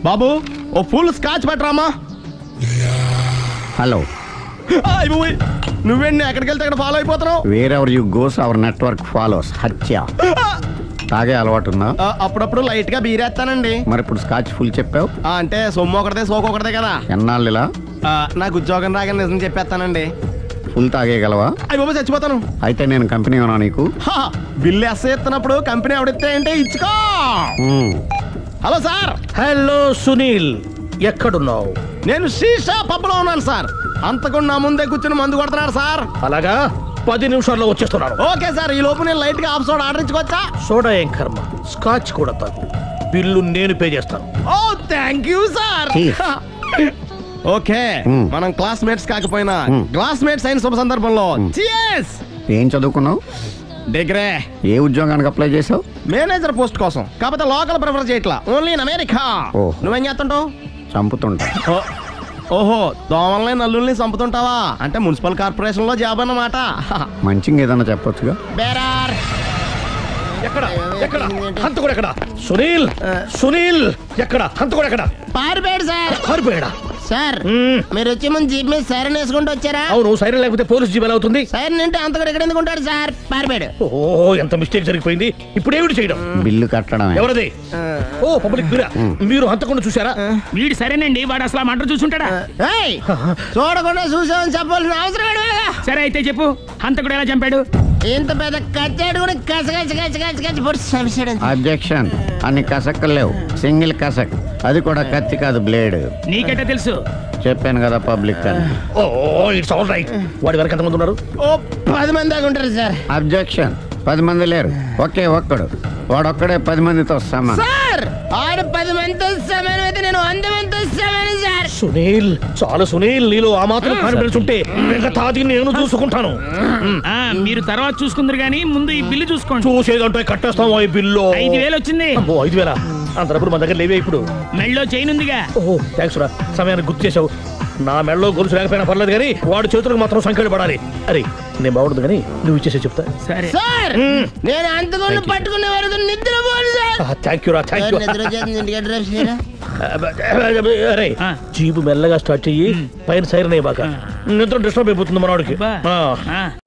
బాబు ఓ full scotch పెట్టరామా hello అయిపోయి నువ్వేంటి ఎక్కడికి వెళ్తే అక్కడ ఫాలో అయిపోతున్నావు wherever you goes our network follows హత్య తాగే అలవాటు ఉందా ఆ, అప్పుడప్పుడు లైట్ గా బీరేస్తానండి మరి ఇప్పుడు స్కాచ్ ఫుల్ చెప్పావు ఆ, అంటే సొమ్ము ఒకటిదే సోకు ఒకటిదే కదా ఎన్నాళ్ళు ఇలా ఆ, నాకు ఉద్యోగం రాగానే నిజం చెప్పేస్తానండి ఫుల్ తాగేయగలవా అయ్యి బాబు చచ్చిపోతాను అయితే నేను కంపెనీ ఉన్నా నీకు హా, బిల్లు ఎస్ ఎత్తినప్పుడు కంపెనీ ఎవడిస్తే అంటే ఇచ్చుకో మ్మ్. హలో సార్ హలో సునీల్ ఎక్కడున్నావు నేను శీషా పబ్లో ఉన్నాను సార్ అంతకుండా నా ముందే కూర్చుని మందు కొడుతున్నాడు సార్ అలాగా పది నిమిషాల్లో వచ్చేస్తున్నాను ఓకే సార్ ఈ లోపు నేను లైట్ గా ఆఫ్ సోడా ఆర్డర్ ఇచ్చుకోవచ్చా సోడా ఏం కర్మ స్కాచ్ కూడా తాగు బిల్లు నేను పే చేస్తాను ఓ thank you sir Cheers. Okay Hmm. మనం క్లాస్మేట్స్ కాకపోయినా Hmm. క్లాస్మేట్స్ అయిన శుభ సందర్భంలో Hmm. చియర్స్ ఏం చదువుకున్నావు డిగ్రే ఏ ఉద్యోగానికి అప్లై చేసావు మేనేజర్ పోస్ట్ కోసం కాకపోతే లోకల్ ప్రిఫర్ చేయట్లా ఓన్లీ ఇన్ అమెరికా Oh. నువ్వేం చేస్తుంటావు చంపుతుంటా ఓ, ఓహో దోమల్ని నల్లుల్ని చంపుతుంటావా అంటే మున్సిపల్ కార్పొరేషన్ లో జాబ్ అన్నమాట మంచిగా ఏదైనా చెప్పొచ్చుగా బేరార్ ఎక్కడ ఎక్కడ హంతకుడు ఎక్కడ సునీల్ సునీల్ ఎక్కడ హంతకుడు ఎక్కడ పారిపోయాడు సార్ పారిపోయాడా సార్ మ్మ్. మీరు వచ్చే ముందు జీప్ మీద సైరన్ వేసుకుంటూ వచ్చారా అవును సైరన్ లేకపోతే పోలీస్ జీబ్ ఎలా అవుతుంది సైరన్ అంటే అంత కూడా ఎక్కడ ఎందుకు ఉంటాడు సార్ పారిపోయాడు ఓ ఎంత మిస్టేక్ జరిగిపోయింది ఇప్పుడు ఏమిటి చేయడం బిల్లు కట్టడమే ఎవరది ఓ పబ్లిక్ మీరా మీరు హంతకుండా చూసారా వీడు సరేనండి వాడు అసలు ఆ మంట చూసుంటాడా ఏయ్, చూడకుండా చూసామని చెప్పాల్సిన అవసరం ఏంటి వీళ్ళకి? సరే అయితే చెప్పు హంతకుడు ఎలా చంపాడు ఇంత పెద్ద కచ్చాడు కూడా కచ్చ కచ్చ కచ్చ కచ్చ కచ్చ పొడి చంపేశాడు. అబ్జెక్షన్ అన్ని కసక్కులు లేవు సింగిల్ కసక్ అది కూడా కత్తి కాదు బ్లేడ్ నీకెట్టా తెలుసు చెప్పాను కదా పబ్లిక్ అని ఓ ఇట్స్ ఆల్ రైట్ వాడి వెనక ఎంతమంది ఉన్నారు ఓ పది మంది దాకా ఉంటారు సార్ అబ్జెక్షన్ పది మంది లేరు ఒకే ఒక్కడు వాడొక్కడే పది మందితో సమానం సార్ ఆడు పది మందితో సమానం అయితే నేను వంద మందితో సమానం సార్ సునీల్ చాలు సునీల్ నీలో ఆ మాత్రం కాన్ఫిడెన్స్ ఉంటే మిగతాది నేను చూసుకుంటాను ఆ మీరు తర్వాత చూసుకుందరు గానీ ముందు ఈ బిల్లు చూసుకోండి చూసేదంటే కట్టేస్తాం ఈ బిల్లు ఐదు వేలు వచ్చింది అబ్బో ఐదు వేల అంత డబ్బులు మన దగ్గర లేవే ఇప్పుడు మెళ్ళో చైన్ ఉందిగా ఓహో థ్యాంక్స్ రా సమయానికి గుర్తు చేసావు నా మెడలో గొలుసు లేకపోయినా పర్లేదు కానీ వాడి చేతులకు మాత్రం సంఖ్యలు పడాలి అరే నేను బాగుండదు కానీ నువ్వు ఇచ్చేసే చెప్తా సరే సార్ నేను అంతకుండా పట్టుకునే వరకు నిద్ర పోను సార్ థ్యాంక్ యూ రా థ్యాంక్ యూ నిద్ర వచ్చేస్తుంది ఇంటికి అడ్రస్ చేయరా అరే ఆ. జీబు మెల్లగా స్టార్ట్ చెయ్యి పైన సైరన్ అయ్యాక నిద్ర డిస్టర్బ్ అయిపోతుంది మనవాడికి అబ్బా. ఆ. ఆ.